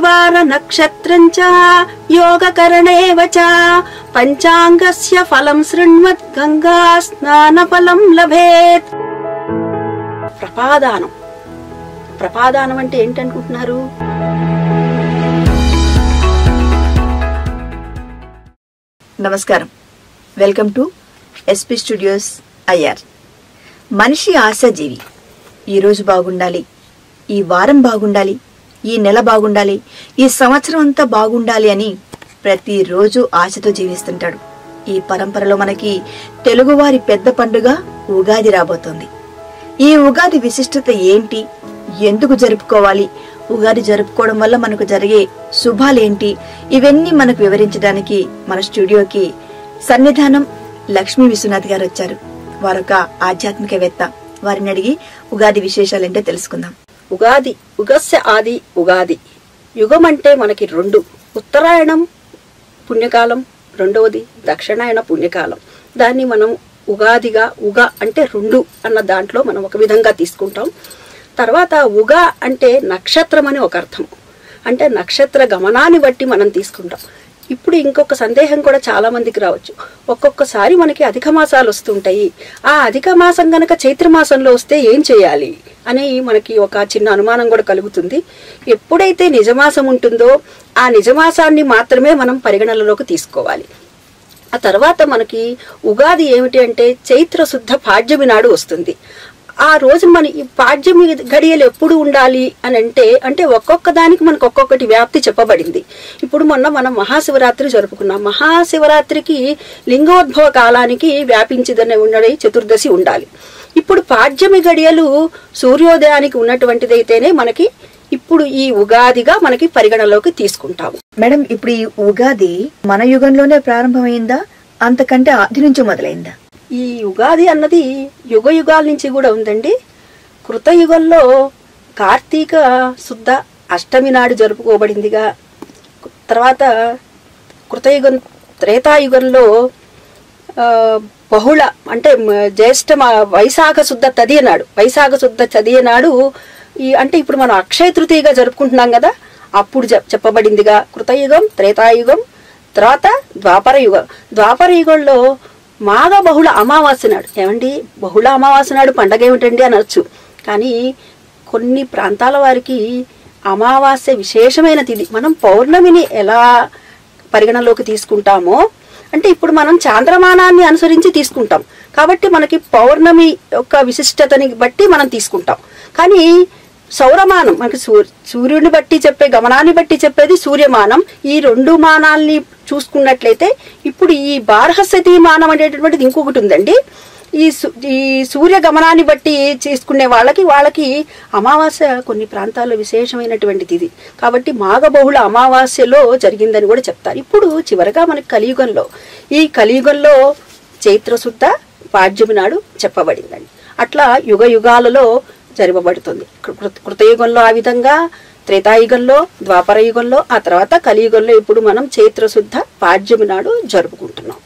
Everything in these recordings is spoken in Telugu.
వార నక్షత్రం చ యోగకరణేవ చ పంచాంగస్య ఫలం శృణ్వత్ గంగా స్నాన ఫలం లభేత్ ప్రపాదానం ప్రపాదానం అంటే ఏంటనుకుంటున్నారు నమస్కారం welcome to SP studios IR మనిషి ఆశాజీవి ఈరోజు బాగుండాలి ఈ వారం బాగుండాలి ఈ నెల బాగుండాలి ఈ సంవత్సరం అంతా బాగుండాలి అని ప్రతిరోజు ఆశతో జీవిస్తుంటాడు ఈ పరంపరలో మనకి తెలుగువారి పెద్ద పండుగ ఉగాది రాబోతోంది ఈ ఉగాది విశిష్టత ఏంటి ఎందుకు జరుపుకోవాలి ఉగాది జరుపుకోవడం వల్ల మనకు జరిగే శుభాలేంటి ఇవన్నీ మనకు వివరించడానికి మన స్టూడియోకి సన్నిధానం లక్ష్మీ విశ్వనాథ్ గారు వచ్చారు వారొక ఆధ్యాత్మికవేత్త వారిని అడిగి ఉగాది విశేషాలేంటో తెలుసుకుందాం ఉగాది ఉగస్య ఆది ఉగాది యుగం అంటే మనకి రెండు ఉత్తరాయణం పుణ్యకాలం రెండవది దక్షిణాయన పుణ్యకాలం దాన్ని మనం ఉగాదిగా ఉగ అంటే రెండు అన్న దాంట్లో మనం ఒక విధంగా తీసుకుంటాం తర్వాత ఉగ అంటే నక్షత్రం అని ఒక అర్థం అంటే నక్షత్ర గమనాన్ని బట్టి మనం తీసుకుంటాం ఇప్పుడు ఇంకొక సందేహం కూడా చాలా మందికి రావచ్చు ఒక్కొక్కసారి మనకి అధిక మాసాలు వస్తుంటాయి ఆ అధిక మాసం గనక చైత్ర మాసంలో వస్తే ఏం చేయాలి అని మనకి ఒక చిన్న అనుమానం కూడా కలుగుతుంది ఎప్పుడైతే నిజమాసం ఉంటుందో ఆ నిజమాసాన్ని మాత్రమే మనం పరిగణనలోకి తీసుకోవాలి ఆ తర్వాత మనకి ఉగాది ఏమిటి అంటే చైత్ర శుద్ధ పాడ్యమి నాడు వస్తుంది ఆ రోజు మన ఈ పాడ్యమి గడియలు ఎప్పుడు ఉండాలి అని అంటే అంటే ఒక్కొక్క దానికి మనకు ఒక్కొక్కటి వ్యాప్తి చెప్పబడింది ఇప్పుడు మొన్న మనం మహాశివరాత్రి జరుపుకున్నాం మహాశివరాత్రికి లింగోద్భవ కాలానికి వ్యాపించిదని ఉండడి చతుర్దశి ఉండాలి ఇప్పుడు పాడ్యమి గడియలు సూర్యోదయానికి ఉన్నటువంటిదైతేనే మనకి ఇప్పుడు ఈ ఉగాదిగా మనకి పరిగణలోకి తీసుకుంటాము మేడం ఇప్పుడు ఈ ఉగాది మన యుగంలోనే ప్రారంభమైందా అంతకంటే ఆది నుంచి మొదలైందా ఈ ఉగాది అన్నది యుగ యుగాల నుంచి కూడా ఉందండి కృతయుగంలో కార్తీక శుద్ధ అష్టమి నాడు జరుపుకోబడిందిగా తర్వాత కృతయుగం త్రేతాయుగంలో ఆ, బహుళ అంటే మ- జ్యేష్ఠ మా- వైశాఖ శుద్ధ తదియ నాడు వైశాఖ శుద్ధ తదియ నాడు ఈ అంటే ఇప్పుడు మనం అక్షయ తృతీయగా జరుపుకుంటున్నాం కదా అప్పుడు చెప్- చెప్పబడిందిగా కృతయుగం త్రేతాయుగం తర్వాత ద్వాపర యుగం ద్వాపర యుగంలో మాఘ బహుళ అమావాస్య నాడు ఏమండి బహుళ అమావాస్య నాడు పండగ ఏమిటండి అనొచ్చు కానీ కొన్ని ప్రాంతాల వారికి అమావాస్య విశేషమైన తిథి మనం పౌర్ణమిని ఎలా పరిగణలోకి తీసుకుంటామో అంటే ఇప్పుడు మనం చాంద్రమానాన్ని అనుసరించి తీసుకుంటాం కాబట్టి మనకి పౌర్ణమి యొక్క విశిష్టతని బట్టి మనం తీసుకుంటాం కానీ సౌరమానం మనకి సూ- సూర్యుడిని బట్టి చెప్పే గమనాన్ని బట్టి చెప్పేది సూర్యమానం ఈ రెండు మానాల్ని చూసుకున్నట్లయితే ఇప్పుడు ఈ బార్హస్యతి మానం అనేటటువంటిది ఇంకొకటి ఉందండి ఈ సు- ఈ సూర్య గమనాన్ని బట్టి చేసుకునే వాళ్ళకి వాళ్ళకి అమావాస్య కొన్ని ప్రాంతాల్లో విశేషమైనటువంటిది ఇది కాబట్టి మాఘబహుళ అమావాస్యలో జరిగిందని కూడా చెప్తారు ఇప్పుడు చివరగా మనకి కలియుగంలో ఈ కలియుగంలో చైత్రశుద్ధ పాడ్యమి నాడు చెప్పబడిందండి అట్లా యుగ యుగాలలో జరపబడుతుంది కృ- కృతయుగంలో ఆ విధంగా త్రేతాయుగంలో ద్వాపర యుగంలో ఆ తర్వాత కలియుగంలో ఇప్పుడు మనం చైత్రశుద్ధ పాడ్యమి నాడు జరుపుకుంటున్నాం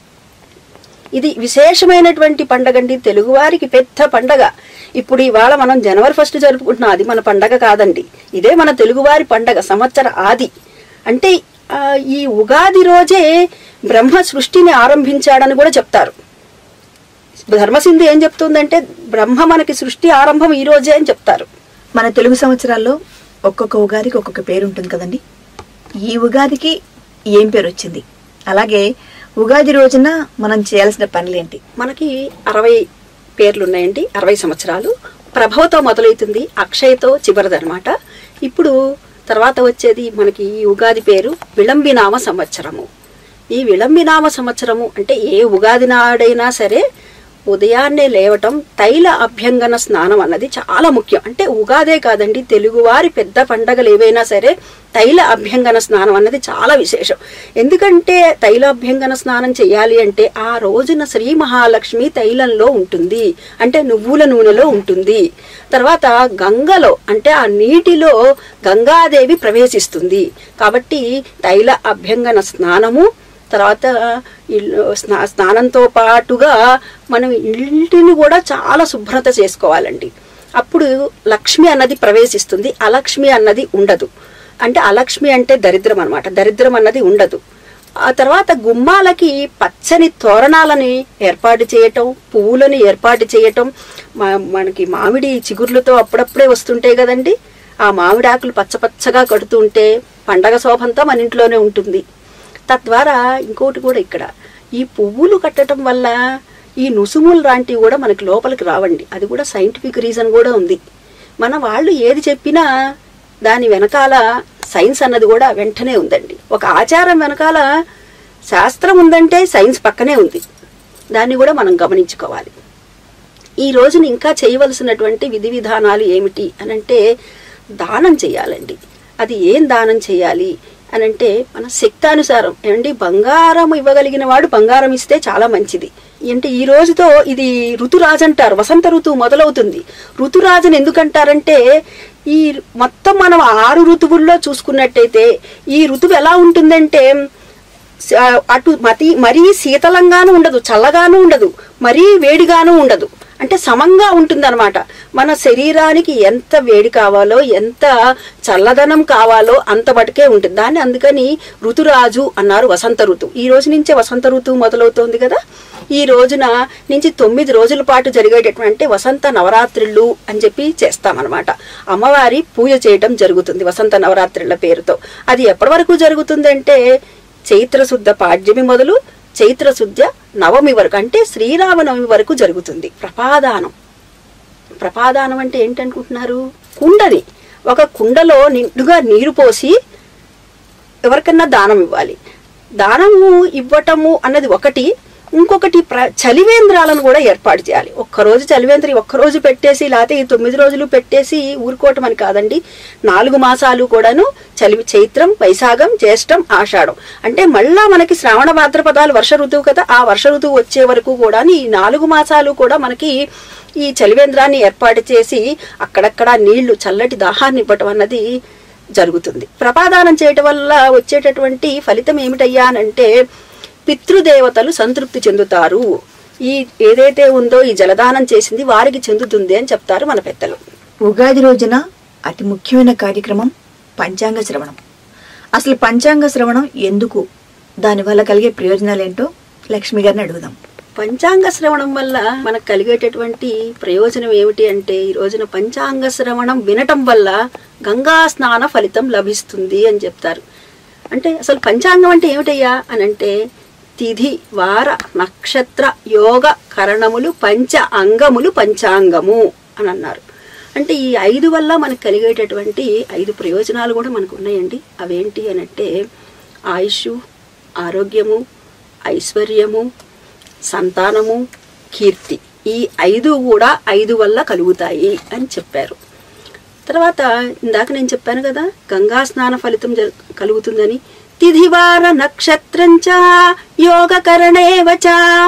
ఇది విశేషమైనటువంటి పండగ అండి తెలుగువారికి పెద్ద పండగ ఇప్పుడు ఇవాళ మనం జనవరి ఫస్ట్ జరుపుకుంటున్నాం అది మన పండగ కాదండి ఇదే మన తెలుగువారి పండగ సంవత్సర ఆది అంటే ఆ, ఈ ఉగాది రోజే బ్రహ్మ సృష్టిని ఆరంభించాడని కూడా చెప్తారు ధర్మసింధు ఏం చెప్తుందంటే బ్రహ్మ మనకి సృష్టి ఆరంభం ఈ రోజే అని చెప్తారు మన తెలుగు సంవత్సరాల్లో ఒక్కొక్క ఉగాదికి ఒక్కొక్క పేరు ఉంటుంది కదండి ఈ ఉగాదికి ఏం పేరు వచ్చింది అలాగే ఉగాది రోజున మనం చేయాల్సిన పనులేంటి మనకి అరవై పేర్లు ఉన్నాయండి అరవై సంవత్సరాలు ప్రభవతో మొదలవుతుంది అక్షయతో చివరిదనమాట ఇప్పుడు తర్వాత వచ్చేది మనకి ఈ ఉగాది పేరు విళంబినామ సంవత్సరము ఈ విళంబినామ సంవత్సరము అంటే ఏ ఉగాది నాడైనా సరే ఉదయాన్నే లేవటం తైల అభ్యంగన స్నానం అన్నది చాలా ముఖ్యం అంటే ఉగాదే కాదండి తెలుగువారి పెద్ద పండగలు ఏవైనా సరే తైల అభ్యంగన స్నానం అన్నది చాలా విశేషం ఎందుకంటే తైల అభ్యంగన స్నానం చేయాలి అంటే ఆ రోజున శ్రీ మహాలక్ష్మి తైలంలో ఉంటుంది అంటే నువ్వుల నూనెలో ఉంటుంది తర్వాత గంగలో అంటే ఆ నీటిలో గంగాదేవి ప్రవేశిస్తుంది కాబట్టి తైల అభ్యంగన స్నానము తర్వాత ఇల్లు స్నా- స్నానంతో పాటుగా మనం ఇంటిని కూడా చాలా శుభ్రత చేసుకోవాలండి అప్పుడు లక్ష్మి అన్నది ప్రవేశిస్తుంది అలక్ష్మి అన్నది ఉండదు అంటే అలక్ష్మి అంటే దరిద్రం అన్నమాట దరిద్రం అన్నది ఉండదు ఆ తర్వాత గుమ్మాలకి పచ్చని తోరణాలని ఏర్పాటు చేయటం పువ్వులని ఏర్పాటు చేయటం మా- మనకి మామిడి చిగుర్లతో అప్పుడప్పుడే వస్తుంటాయి కదండి ఆ మామిడి ఆకులు పచ్చపచ్చగా కడుతూ ఉంటే పండగ శోభంతా మన ఇంట్లోనే ఉంటుంది తద్వారా ఇంకోటి కూడా ఇక్కడ ఈ పువ్వులు కట్టడం వల్ల ఈ నుసుములు లాంటివి కూడా మనకి లోపలికి రావండి అది కూడా సైంటిఫిక్ రీజన్ కూడా ఉంది మన వాళ్ళు ఏది చెప్పినా దాని వెనకాల సైన్స్ అన్నది కూడా వెంటనే ఉందండి ఒక ఆచారం వెనకాల శాస్త్రం ఉందంటే సైన్స్ పక్కనే ఉంది దాన్ని కూడా మనం గమనించుకోవాలి ఈ రోజున ఇంకా చేయవలసినటువంటి విధి విధానాలు ఏమిటి అనంటే దానం చేయాలండి అది ఏం దానం చేయాలి అనంటే మన శక్తానుసారం ఏమండి బంగారం ఇవ్వగలిగిన వాడు బంగారం ఇస్తే చాలా మంచిది అంటే ఈ రోజుతో ఇది ఋతురాజు అంటారు వసంత ఋతువు మొదలవుతుంది ఋతురాజుని ఎందుకంటారంటే ఈ మొత్తం మనం ఆరు ఋతువుల్లో చూసుకున్నట్టయితే ఈ ఋతువు ఎలా ఉంటుందంటే స- అటు మతి మరీ శీతలంగాను ఉండదు చల్లగాను ఉండదు మరీ వేడిగాను ఉండదు అంటే సమంగా ఉంటుందన్నమాట మన శరీరానికి ఎంత వేడి కావాలో ఎంత చల్లదనం కావాలో అంత మటుకే ఉంటుంది దాన్ని అందుకని ఋతురాజు అన్నారు వసంత ఋతువు ఈ రోజు నుంచే వసంత ఋతువు మొదలవుతోంది కదా ఈ రోజున నుంచి తొమ్మిది రోజుల పాటు జరిగేటటువంటి వసంత నవరాత్రులు అని చెప్పి చేస్తామన్నమాట అమ్మవారి పూజ చేయటం జరుగుతుంది వసంత నవరాత్రుల పేరుతో అది ఎప్పటి వరకు జరుగుతుందంటే చైత్రశుద్ధ పాడ్యమి మొదలు చైత్రశుద్ధ నవమి వరకు అంటే శ్రీరామనవమి వరకు జరుగుతుంది ప్రపాదానం ప్రపాదానం అంటే ఏంటనుకుంటున్నారు కుండని ఒక కుండలో నిండుగా నీరు పోసి ఎవరికన్నా దానం ఇవ్వాలి దానము ఇవ్వటము అన్నది ఒకటి ఇంకొకటి ప్ర చలివేంద్రాలను కూడా ఏర్పాటు చేయాలి ఒక్కరోజు చలివేంద్రి ఒక్కరోజు పెట్టేసి లేకపోతే ఈ తొమ్మిది రోజులు పెట్టేసి ఊరుకోవటం అని కాదండి నాలుగు మాసాలు కూడాను చలి చైత్రం వైశాఖం జ్యేష్టం ఆషాఢం అంటే మళ్ళా మనకి శ్రావణ భాద్రపదాలు వర్ష ఋతువు కదా ఆ వర్ష ఋతువు వచ్చే వరకు కూడా ఈ నాలుగు మాసాలు కూడా మనకి ఈ చలివేంద్రాన్ని ఏర్పాటు చేసి అక్కడక్కడ నీళ్లు చల్లటి దాహాన్ని ఇవ్వటం అన్నది జరుగుతుంది ప్రపాదానం చేయటం వల్ల వచ్చేటటువంటి ఫలితం ఏమిటయ్యా అనంటే పితృదేవతలు సంతృప్తి చెందుతారు ఈ ఏదైతే ఉందో ఈ జలదానం చేసింది వారికి చెందుతుంది అని చెప్తారు మన పెద్దలు ఉగాది రోజున అతి ముఖ్యమైన కార్యక్రమం పంచాంగ శ్రవణం అసలు పంచాంగ శ్రవణం ఎందుకు దానివల్ల కలిగే ప్రయోజనాలేంటో లక్ష్మి గారిని అడుగుదాం పంచాంగ శ్రవణం వల్ల మనకు కలిగేటటువంటి ప్రయోజనం ఏమిటి అంటే ఈ రోజున పంచాంగ శ్రవణం వినటం వల్ల గంగా స్నాన ఫలితం లభిస్తుంది అని చెప్తారు అంటే అసలు పంచాంగం అంటే ఏమిటయ్యా అని అంటే తిథి వార నక్షత్ర యోగ కరణములు పంచ అంగములు పంచాంగము అని అన్నారు అంటే ఈ ఐదు వల్ల మనకు కలిగేటటువంటి ఐదు ప్రయోజనాలు కూడా మనకు ఉన్నాయండి అవేంటి అని అంటే ఆయుష్ ఆరోగ్యము ఐశ్వర్యము సంతానము కీర్తి ఈ ఐదు కూడా ఐదు వల్ల కలుగుతాయి అని చెప్పారు తర్వాత ఇందాక నేను చెప్పాను కదా గంగా స్నాన ఫలితం జరు- కలుగుతుందని తిథివార నక్షత్రంచ యోగకరణేవచ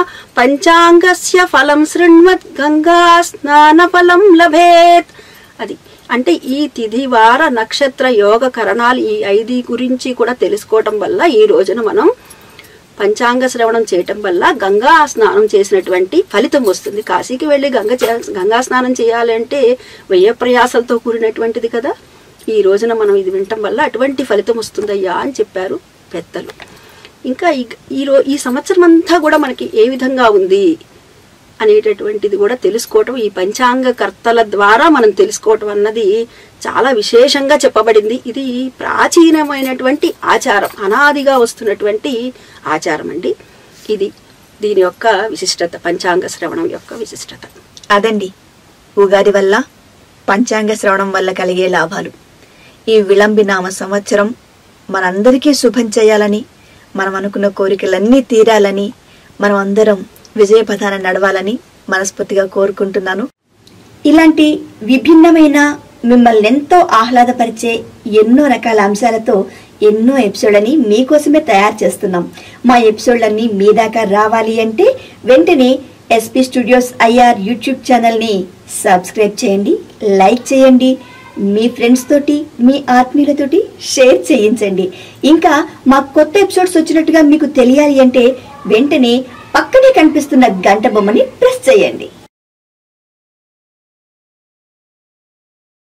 పంచాంగస్య ఫలం శృణ్వత్ గంగా స్నాన ఫలం లభేత్ అది అంటే ఈ తిథి వార నక్షత్ర యోగ కరణాలు ఈ ఐదు గురించి కూడా తెలుసుకోవటం వల్ల ఈ రోజున మనం పంచాంగ శ్రవణం చేయటం వల్ల గంగా స్నానం చేసినటువంటి ఫలితం వస్తుంది కాశీకి వెళ్ళి గంగ చే- గంగా స్నానం చేయాలంటే వ్యయ ప్రయాసాలతో కూడినటువంటిది కదా ఈ రోజున మనం ఇది వినటం వల్ల అటువంటి ఫలితం వస్తుందయ్యా అని చెప్పారు పెద్దలు ఇంకా ఈ ఈ రో ఈ సంవత్సరం అంతా కూడా మనకి ఏ విధంగా ఉంది అనేటటువంటిది కూడా తెలుసుకోవటం ఈ పంచాంగ కర్తల ద్వారా మనం తెలుసుకోవటం అన్నది చాలా విశేషంగా చెప్పబడింది ఇది ప్రాచీనమైనటువంటి ఆచారం అనాదిగా వస్తున్నటువంటి ఆచారం అండి ఇది దీని యొక్క విశిష్టత పంచాంగ శ్రవణం యొక్క విశిష్టత అదండి ఉగాది వల్ల పంచాంగ శ్రవణం వల్ల కలిగే లాభాలు ఈ విళంబినామ సంవత్సరం మనందరికీ శుభం చేయాలని మనం అనుకున్న కోరికలన్నీ తీరాలని మనం అందరం విజయపథాన నడవాలని మనస్ఫూర్తిగా కోరుకుంటున్నాను ఇలాంటి విభిన్నమైన మిమ్మల్ని ఎంతో ఆహ్లాదపరిచే ఎన్నో రకాల అంశాలతో ఎన్నో ఎపిసోడ్లని మీకోసమే తయారు చేస్తున్నాం మా ఎపిసోడ్లన్నీ మీ దాకా రావాలి అంటే వెంటనే ఎస్పీ స్టూడియోస్ ఐఆర్ యూట్యూబ్ ఛానల్ని సబ్స్క్రైబ్ చేయండి లైక్ చేయండి మీ ఫ్రెండ్స్ తోటి మీ ఆత్మీయులతోటి షేర్ చేయించండి ఇంకా మా కొత్త ఎపిసోడ్స్ వచ్చినట్టుగా మీకు తెలియాలి అంటే వెంటనే పక్కనే కనిపిస్తున్న గంట బొమ్మని ప్రెస్ చేయండి